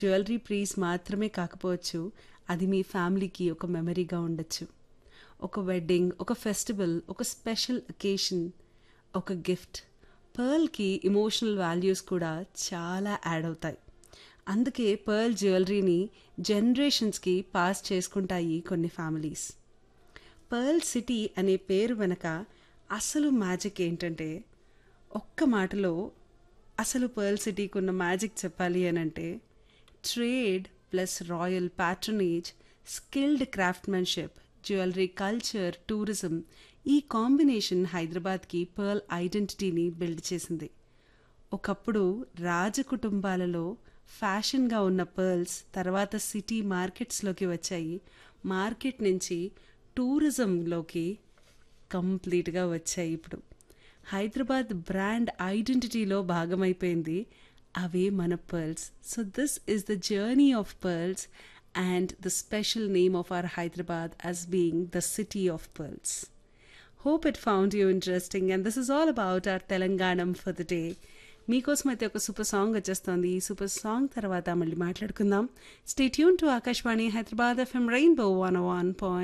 jewellery piece మాత్రమే కాకపోవచ్చు అది మీ ఫ్యామిలీకి ఒక మెమరీగా ఉండొచ్చు ఒక వెడ్డింగ్ ఒక ఫెస్టివల్ ఒక స్పెషల్ అకేషన్ ఒక గిఫ్ట్ పర్ల్కి ఇమోషనల్ వాల్యూస్ కూడా చాలా యాడ్ అవుతాయి అందుకే పర్ల్ జ్యువెలరీని జనరేషన్స్కి పాస్ చేసుకుంటాయి కొన్ని ఫ్యామిలీస్ పర్ల్ సిటీ అనే పేరు వెనక అసలు మ్యాజిక్ ఏంటంటే ఒక్క మాటలో అసలు పర్ల్ సిటీకి ఉన్న మ్యాజిక్ చెప్పాలి అని అంటే trade plus royal patronage skilled craftsmanship jewellery culture tourism ఈ కాంబినేషన్ హైదరాబాద్కి పర్ల్ ఐడెంటిటీని బిల్డ్ చేసింది ఒకప్పుడు రాజకుటుంబాలలో ఫ్యాషన్గా ఉన్న పర్ల్స్ తర్వాత సిటీ మార్కెట్స్లోకి వచ్చాయి మార్కెట్ నుంచి టూరిజంలోకి కంప్లీట్గా వచ్చాయి ఇప్పుడు హైదరాబాద్ బ్రాండ్ ఐడెంటిటీలో భాగమైపోయింది అవే మన pearls so this is the journey of pearls and the special name of our Hyderabad as being the city of pearls hope it found you interesting and this is all about our Telanganam for the day మీకోసం అయితే ఒక super song వచ్చేస్తుంది ఈ super song తర్వాత మళ్ళీ మాట్లాడుకుందాం stay tune to Akashvani Hyderabad FM rainbow one one point